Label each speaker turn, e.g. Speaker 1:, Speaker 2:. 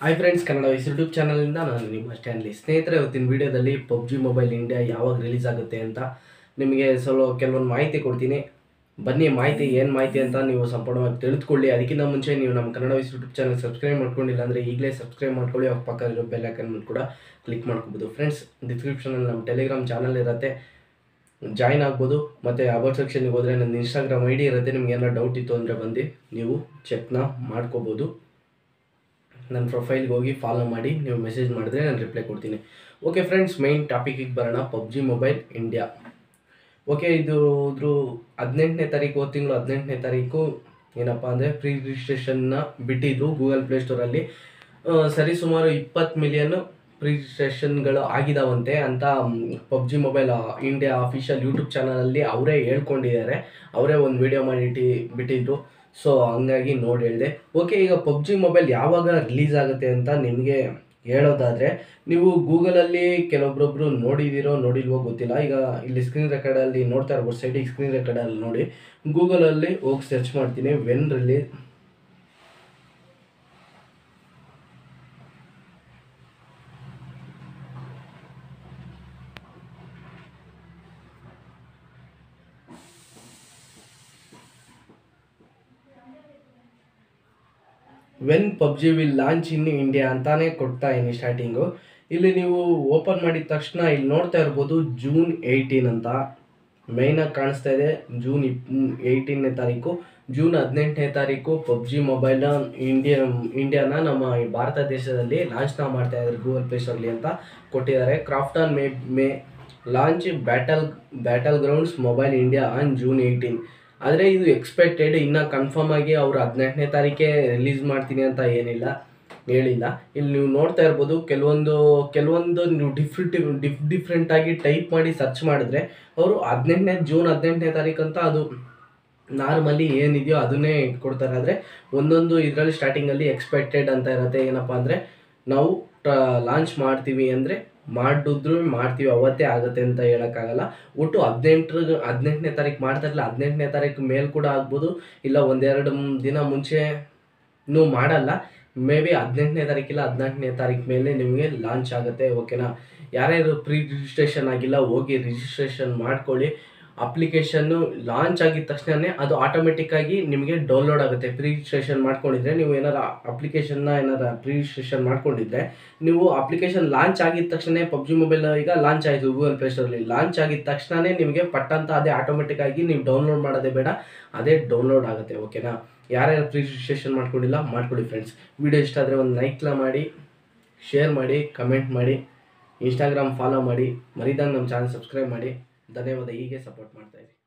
Speaker 1: hi friends Kannada wise YouTube ಚಾನಲಿಂದ ನಾನು ನಿಮ್ಮ ಸ್ಟ್ಯಾನ್ಲಿ ಸ್ನೇಹಿತರೆ ಇವತ್ತಿನ ವಿಡಿಯೋದಲ್ಲಿ ಪಬ್ಜಿ ಮೊಬೈಲ್ ಇಂಡಿಯಾ ಯಾವಾಗ ರಿಲೀಸ್ ಆಗುತ್ತೆ ಅಂತ ನಿಮಗೆ ಸ್ವಲ್ಪ ಕೆಲವೊಂದು ಮಾಹಿತಿ ಕೊಡ್ತೀನಿ ಬನ್ನಿ ಮಾಹಿತಿ ಏನು ಮಾಹಿತಿ ಅಂತ ನೀವು ಸಂಪೂರ್ಣವಾಗಿ ತಿಳಿದುಕೊಳ್ಳಿ ಅದಕ್ಕಿಂತ ಮುಂಚೆ ನೀವು ನಮ್ಮ Kannada wise YouTube channel subscribe ಮಾಡ್ಕೊಂಡಿಲ್ಲ ಅಂದರೆ ಈಗಲೇ ಸಬ್ಸ್ಕ್ರೈಬ್ ಮಾಡ್ಕೊಳ್ಳಿ ಅವ್ರ ಪಕ್ಕ ಇರೋ ಬೆಲ್ ಐಕನ್ ಕೂಡ ಕ್ಲಿಕ್ ಮಾಡ್ಕೋಬೋದು ಫ್ರೆಂಡ್ಸ್ ಡಿಸ್ಕ್ರಿಪ್ಷನಲ್ಲಿ ನಮ್ಮ ಟೆಲಿಗ್ರಾಮ್ ಚಾನಲ್ ಇರುತ್ತೆ ಜಾಯ್ನ್ ಆಗ್ಬೋದು ಮತ್ತು ಅಬೌಟ್ ಸೆಕ್ಷನ್ಗೆ ಹೋದರೆ ನನ್ನ ಇನ್ಸ್ಟಾಗ್ರಾಮ್ ಐ ಡಿ ಇರುತ್ತೆ ನಿಮ್ಗೆ ಏನಾರು ಡೌಟ್ ಇತ್ತು ಅಂದರೆ ಬಂದು ನೀವು ಚೆಕ್ನ ಮಾಡ್ಕೋಬೋದು ನನ್ನ ಪ್ರೊಫೈಲ್ಗೆ ಹೋಗಿ ಫಾಲೋ ಮಾಡಿ ನೀವು ಮೆಸೇಜ್ ಮಾಡಿದ್ರೆ ನಾನು ರಿಪ್ಲೈ ಕೊಡ್ತೀನಿ ಓಕೆ ಫ್ರೆಂಡ್ಸ್ ಮೈನ್ ಟಾಪಿಕಿಗೆ ಬರೋಣ ಪಬ್ಜಿ ಮೊಬೈಲ್ ಇಂಡಿಯಾ ಓಕೆ ಇದು ಇದ್ರ ಹದಿನೆಂಟನೇ ತಾರೀಕು ಹೋದ ತಿಂಗಳು ಹದಿನೆಂಟನೇ ತಾರೀಕು ಏನಪ್ಪ ಅಂದರೆ ಪ್ರೀ ರಿಜಿಸ್ಟ್ರೇಷನ್ನ ಬಿಟ್ಟಿದ್ರು ಗೂಗಲ್ ಪ್ಲೇಸ್ಟೋರಲ್ಲಿ ಸರಿ ಸುಮಾರು ಇಪ್ಪತ್ತು ಮಿಲಿಯನ್ ಪ್ರೀ ರಿಜಿಸ್ಟ್ರೇಷನ್ಗಳು ಆಗಿದಾವಂತೆ ಅಂತ PUBG mobile India official YouTube ಚಾನಲಲ್ಲಿ ಅವರೇ ಹೇಳ್ಕೊಂಡಿದ್ದಾರೆ ಅವರೇ ಒಂದು ವಿಡಿಯೋ ಮಾಡಿಟ್ಟು ಬಿಟ್ಟಿದ್ರು ಸೊ ಹಂಗಾಗಿ ನೋಡಿ ಹೇಳಿದೆ ಓಕೆ ಈಗ ಪಬ್ಜಿ ಮೊಬೈಲ್ ಯಾವಾಗ ರಿಲೀಸ್ ಆಗುತ್ತೆ ಅಂತ ನಿಮಗೆ ಹೇಳೋದಾದರೆ ನೀವು ಗೂಗಲಲ್ಲಿ ಕೆಲವೊಬ್ಬರೊಬ್ಬರು ನೋಡಿದಿರೋ ನೋಡಿಲ್ವೋ ಗೊತ್ತಿಲ್ಲ ಈಗ ಇಲ್ಲಿ ಸ್ಕ್ರೀನ್ ರೆಕಾರ್ಡಲ್ಲಿ ನೋಡ್ತಾ ಇರ್ಬೋದು ಸೈಡಿಗೆ ಸ್ಕ್ರೀನ್ ರೆಕಾರ್ಡಲ್ಲಿ ನೋಡಿ ಗೂಗಲಲ್ಲಿ ಹೋಗಿ ಸರ್ಚ್ ಮಾಡ್ತೀನಿ when release when PUBG will launch in India ಅಂತಾನೆ ಕೊಡ್ತಾ ಇದೀನಿ ಸ್ಟಾರ್ಟಿಂಗು ಇಲ್ಲಿ ನೀವು ಓಪನ್ ಮಾಡಿದ ತಕ್ಷಣ ಇಲ್ಲಿ ನೋಡ್ತಾ ಇರ್ಬೋದು ಜೂನ್ ಏಯ್ಟೀನ್ ಅಂತ ಮೈನಾಗಿ ಕಾಣಿಸ್ತಾ ಇದೆ ಜೂನ್ ಇಪ್ ಏಯ್ಟೀನ್ನೇ ತಾರೀಕು ಜೂನ್ ಹದಿನೆಂಟನೇ ತಾರೀಕು ಪಬ್ಜಿ ಮೊಬೈಲ್ನ ಇಂಡಿಯಾ ಇಂಡಿಯಾನ ನಮ್ಮ ಈ ಭಾರತ ದೇಶದಲ್ಲಿ ಲಾಂಚ್ನ ಮಾಡ್ತಾ ಇದ್ದಾರೆ ಗೂಗಲ್ ಪ್ಲೇಸ್ಟೋರ್ಲಿ ಅಂತ ಕೊಟ್ಟಿದ್ದಾರೆ craft on May May launch battle battlegrounds mobile India on June eighteen ಆದರೆ ಇದು ಎಕ್ಸ್ಪೆಕ್ಟೆಡ್ ಇನ್ನು ಕನ್ಫರ್ಮ್ ಆಗಿ ಅವರು ಹದಿನೆಂಟನೇ ತಾರೀಕೆ ರಿಲೀಸ್ ಮಾಡ್ತೀನಿ ಅಂತ ಏನಿಲ್ಲ ಹೇಳಿಲ್ಲ ಇಲ್ಲಿ ನೀವು ನೋಡ್ತಾ ಇರ್ಬೋದು ಕೆಲವೊಂದು ಕೆಲವೊಂದು ನೀವು ಡಿಫ್ರೆಂಟ್ ಡಿಫ್ ಡಿಫ್ರೆಂಟ್ ಆಗಿ ಟೈಪ್ ಮಾಡಿ ಸರ್ಚ್ ಮಾಡಿದ್ರೆ ಅವರು ಹದಿನೆಂಟನೇ ಜೂನ್ ಹದಿನೆಂಟನೇ ತಾರೀಕು ಅಂತ ಅದು ನಾರ್ಮಲಿ ಏನಿದೆಯೋ ಅದನ್ನೇ ಕೊಡ್ತಾರೆ ಆದರೆ ಒಂದೊಂದು ಇದರಲ್ಲಿ ಸ್ಟಾರ್ಟಿಂಗಲ್ಲಿ ಎಕ್ಸ್ಪೆಕ್ಟೆಡ್ ಅಂತ ಇರುತ್ತೆ ಏನಪ್ಪ ಅಂದರೆ ನಾವು ಲಾಂಚ್ ಮಾಡ್ತೀವಿ ಅಂದರೆ ಮಾಡಿದ್ರು ಮಾಡ್ತೀವಿ ಅವತ್ತೇ ಆಗುತ್ತೆ ಅಂತ ಹೇಳೋಕ್ಕಾಗಲ್ಲ ಒಟ್ಟು ಹದಿನೆಂಟರ ಹದಿನೆಂಟನೇ ತಾರೀಕು ಮಾಡ್ತಾರಲ್ಲ ಹದಿನೆಂಟನೇ ತಾರೀಕು ಮೇಲೆ ಕೂಡ ಆಗ್ಬೋದು ಇಲ್ಲ ಒಂದೆರಡು ಮ್- ದಿನ ಮುಂಚೆನೂ ಮಾಡಲ್ಲ ಮೇ ಬಿ ಹದಿನೆಂಟನೇ ತಾರೀಕಿಲ್ಲ ಹದಿನಾಲ್ಕನೇ ತಾರೀಕು ಮೇಲೆ ನಿಮಗೆ ಲಾಂಚ್ ಆಗುತ್ತೆ ಓಕೆನಾ ಯಾರ್ಯಾರು ಪ್ರೀ ರಿಜಿಸ್ಟ್ರೇಷನ್ ಆಗಿಲ್ಲ ಹೋಗಿ ರಿಜಿಸ್ಟ್ರೇಷನ್ ಮಾಡ್ಕೊಳ್ಳಿ ಅಪ್ಲಿಕೇಶನ್ನು ಲಾಂಚ್ ಆಗಿದ ತಕ್ಷಣವೇ ಅದು ಆಟೋಮೆಟಿಕ್ ಆಗಿ ನಿಮಗೆ ಡೌನ್ಲೋಡ್ ಆಗುತ್ತೆ ಪ್ರೀ ರಿಜಿಸ್ಟ್ರೇಷನ್ ಮಾಡ್ಕೊಂಡಿದ್ರೆ ನೀವು ಏನಾರ ಅಪ್ಲಿಕೇಶನ್ನ ಏನಾರ ಪ್ರೀ ರಿಜಿಸ್ಟ್ರೇಷನ್ ಮಾಡ್ಕೊಂಡಿದ್ರೆ ನೀವು ಅಪ್ಲಿಕೇಶನ್ ಲಾಂಚ್ ಆಗಿದ ತಕ್ಷಣ ಪಬ್ಜಿ ಮೊಬೈಲ್ ಈಗ ಲಾಂಚ್ ಆಯಿತು ಗೂಗಲ್ ಪ್ಲೇಸ್ಟೋರಲ್ಲಿ ಲಾಂಚ್ ಆಗಿದ ತಕ್ಷಣವೇ ನಿಮಗೆ ಪಟ್ಟಂತ ಅದೇ ಆಟೋಮೆಟಿಕ್ ಆಗಿ ನೀವು ಡೌನ್ಲೋಡ್ ಮಾಡೋದೇ ಬೇಡ ಅದೇ ಡೌನ್ಲೋಡ್ ಆಗುತ್ತೆ ಓಕೆನಾ ಯಾರ್ಯಾರು ಪ್ರೀ ರಿಜಿಸ್ಟ್ರೇಷನ್ ಮಾಡ್ಕೊಂಡಿಲ್ಲ ಮಾಡ್ಕೊಳ್ಳಿ ಫ್ರೆಂಡ್ಸ್ ವಿಡಿಯೋ ಇಷ್ಟ ಆದರೆ ಒಂದು ಲೈಕ್ಲ ಮಾಡಿ ಶೇರ್ ಮಾಡಿ ಕಮೆಂಟ್ ಮಾಡಿ ಇನ್ಸ್ಟಾಗ್ರಾಮ್ ಫಾಲೋ ಮಾಡಿ ಮರಿದಂಗೆ ನಮ್ಮ ಚಾನಲ್ ಸಬ್ಸ್ಕ್ರೈಬ್ ಮಾಡಿ ಧನ್ಯವಾದ ಹೀಗೆ ಸಪೋರ್ಟ್ ಮಾಡ್ತಾಯಿರಿ